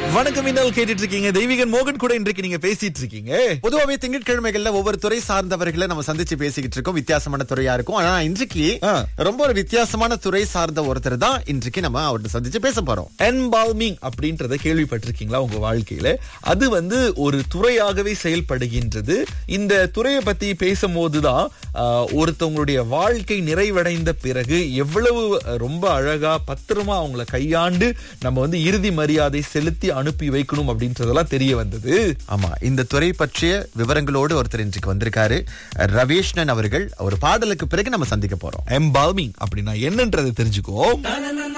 வணக்கம் இன்னல் கேட்டுட்டு இருக்கீங்க தெய்வீகன் மோகன் கூட இன்றைக்கு நீங்க பேசிட்டு இருக்கீங்க பொதுவாவே திங்கட்கிழமைகள்ல ஒவ்வொரு துறை சார்ந்தவர்களை நம்ம சந்திச்சு பேசிக்கிட்டு இருக்கோம் வித்தியாசமான துறையா இருக்கும் ஆனா இன்றைக்கு ஆ. ரொம்ப ஒரு வித்தியாசமான துறை சார்ந்த ஒருத்தர் தான் இன்றைக்கு நம்ம அவர்கிட்ட சந்திச்சு பேச போறோம் என்பால்மிங் அப்படின்றத கேள்விப்பட்டிருக்கீங்களா உங்க வாழ்க்கையில அது வந்து ஒரு துறையாகவே செயல்படுகின்றது இந்த துறையை பத்தி பேசும்போதுதான் ஆஹ், ஒருத்தவங்களுடைய வாழ்க்கை நிறைவடைந்த பிறகு எவ்வளவு ரொம்ப அழகா பத்திரமா அவங்கள கையாண்டு நம்ம வந்து இறுதி மரியாதை செலுத்தி அனுப்பி வைக்கணும் அப்படின்றதெல்லாம் தெரிய வந்தது ஆமா இந்த துறை பற்றிய விவரங்களோடு ஒருத்தர் இன்றைக்கு வந்திருக்காரு ரவேஷ்ணன் அவர்கள் ஒரு பாடலுக்கு பிறகு நம்ம சந்திக்க போறோம் எம்பால்மிங் அப்படின்னா என்னன்றதை தெரிஞ்சுக்கோ